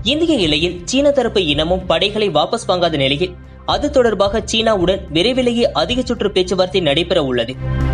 இந்திய எல்லையில் சீன தரப்பு இனமும் படைகளை வாபஸ் வாங்காத நிலையில் அது தொடர்பாக சீனாவுடன் விரைவிலேயே அதிக சுற்று பேச்சுவார்த்தை நடைபெற உள்ளது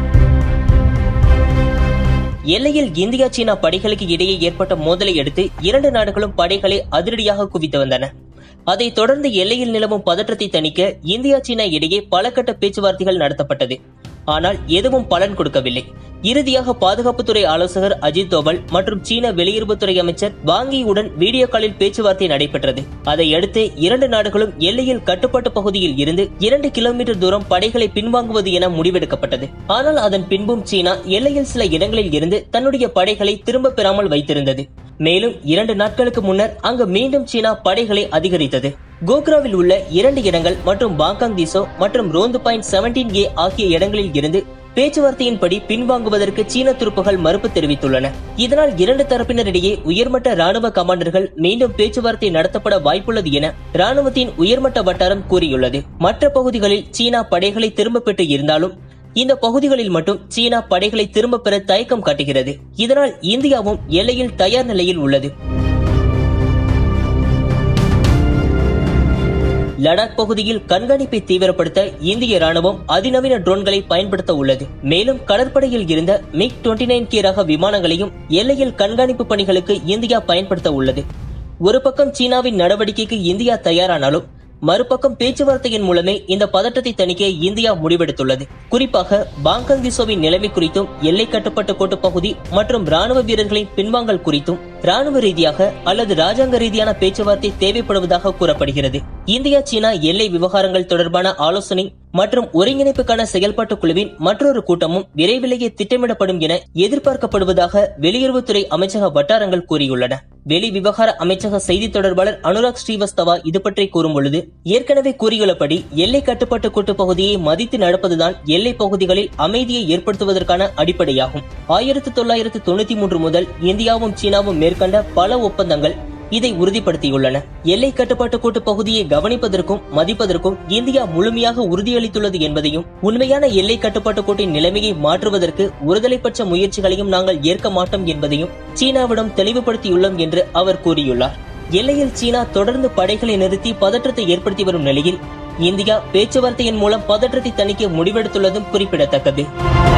எல்லையில் இந்தியா சீனா படைகளுக்கு இடையே ஏற்பட்ட மோதலை அடுத்து இரண்டு நாடுகளும் படைகளை அதிரடியாக குவித்து வந்தன அதைத் தொடர்ந்து எல்லையில் நிலவும் பதற்றத்தை தணிக்க இந்தியா சீனா இடையே பல கட்ட பேச்சுவார்த்தைகள் நடத்தப்பட்டது ஆனால் எதுவும் பலன் கொடுக்கவில்லை இறுதியாக பாதுகாப்புத்துறை ஆலோசகர் அஜித் தோவல் மற்றும் சீன வெளியுறவுத்துறை அமைச்சர் வாங்கியுடன் வீடியோ காலில் பேச்சுவார்த்தை நடைபெற்றது அதையடுத்து இரண்டு நாடுகளும் எல்லையில் கட்டுப்பாட்டு பகுதியில் இருந்து இரண்டு கிலோமீட்டர் தூரம் படைகளை பின்வாங்குவது என முடிவெடுக்கப்பட்டது ஆனால் அதன் பின்பும் சீனா எல்லையில் சில இடங்களில் இருந்து தன்னுடைய படைகளை திரும்ப பெறாமல் வைத்திருந்தது மேலும் இரண்டு நாட்களுக்கு முன்னர் அங்கு மீண்டும் சீனா படைகளை அதிகரித்தது கோக்ராவில் உள்ள இரண்டு இடங்கள் மற்றும் பாங்காங் திசோ மற்றும் ரோந்து பாயிண்ட் செவன்டீன் ஏ ஆகிய இடங்களில் இருந்து பேச்சுவார்த்தையின்படி பின்வாங்குவதற்கு சீன துருப்புகள் மறுப்பு தெரிவித்துள்ளன இதனால் இரண்டு தரப்பினரிடையே உயர்மட்ட ராணுவ கமாண்டர்கள் மீண்டும் பேச்சுவார்த்தை நடத்தப்பட வாய்ப்புள்ளது என ராணுவத்தின் உயர்மட்ட வட்டாரம் கூறியுள்ளது மற்ற பகுதிகளில் சீனா படைகளை திரும்ப பெற்று இருந்தாலும் இந்த பகுதிகளில் மட்டும் சீனா படைகளை திரும்ப பெற தயக்கம் காட்டுகிறது இதனால் இந்தியாவும் எல்லையில் தயார் நிலையில் உள்ளது லடாக் பகுதியில் கண்காணிப்பை தீவிரப்படுத்த இந்திய ராணுவம் அதிநவீன ட்ரோன்களை பயன்படுத்த உள்ளது மேலும் கடற்படையில் இருந்த மிக் டுவெண்டி நைன் கே ரக விமானங்களையும் எல்லையில் கண்காணிப்பு பணிகளுக்கு இந்தியா பயன்படுத்த உள்ளது ஒரு பக்கம் சீனாவின் நடவடிக்கைக்கு இந்தியா தயாரானாலும் மறுபக்கம் பேச்சுவார்த்தையின் மூலமே இந்த பதட்டத்தை தணிக்க இந்தியா முடிவெடுத்துள்ளது குறிப்பாக பாங்காங் திசோவின் நிலைமை குறித்தும் எல்லை கட்டுப்பாட்டு கோட்டு பகுதி மற்றும் ராணுவ வீரர்களின் பின்வாங்கல் குறித்தும் ராணுவ ரீதியாக அல்லது ராஜாங்க ரீதியான பேச்சுவார்த்தை தேவைப்படுவதாக கூறப்படுகிறது இந்தியா சீனா எல்லை விவகாரங்கள் தொடர்பான ஆலோசனை மற்றும் ஒருங்கிணைப்புக்கான செயல்பாட்டு குழுவின் மற்றொரு கூட்டமும் விரைவிலேயே திட்டமிடப்படும் என எதிர்பார்க்கப்படுவதாக வெளியுறவுத்துறை அமைச்சக வட்டாரங்கள் கூறியுள்ளன வெளி விவகார அமைச்சக செய்தி தொடர்பாளர் அனுராக் ஸ்ரீவஸ்தவா இது பற்றி கூறும் பொழுது ஏற்கனவே கூறியுள்ளபடி எல்லை கட்டுப்பாட்டு கூட்டு பகுதியை மதித்து நடப்பதுதான் எல்லை பகுதிகளில் அமைதியை ஏற்படுத்துவதற்கான அடிப்படையாகும் ஆயிரத்தி தொள்ளாயிரத்து தொண்ணூத்தி மூன்று முதல் இந்தியாவும் சீனாவும் மேற்கண்ட பல ஒப்பந்தங்கள் இதை உறுதிப்படுத்தியுள்ளன எல்லை கட்டுப்பாட்டு கூட்டு பகுதியை கவனிப்பதற்கும் மதிப்பதற்கும் இந்தியா முழுமையாக உறுதியளித்துள்ளது என்பதையும் உண்மையான எல்லை கட்டுப்பாட்டு கோட்டின் நிலைமையை மாற்றுவதற்கு ஒருதலைப்பட்ச முயற்சிகளையும் நாங்கள் ஏற்க மாட்டோம் என்பதையும் சீனாவிடம் தெளிவுபடுத்தியுள்ளோம் என்று அவர் கூறியுள்ளார் எல்லையில் சீனா தொடர்ந்து படைகளை நிறுத்தி பதற்றத்தை ஏற்படுத்தி வரும் நிலையில் இந்தியா பேச்சுவார்த்தையின் மூலம் பதற்றத்தை தணிக்க முடிவெடுத்துள்ளதும் குறிப்பிடத்தக்கது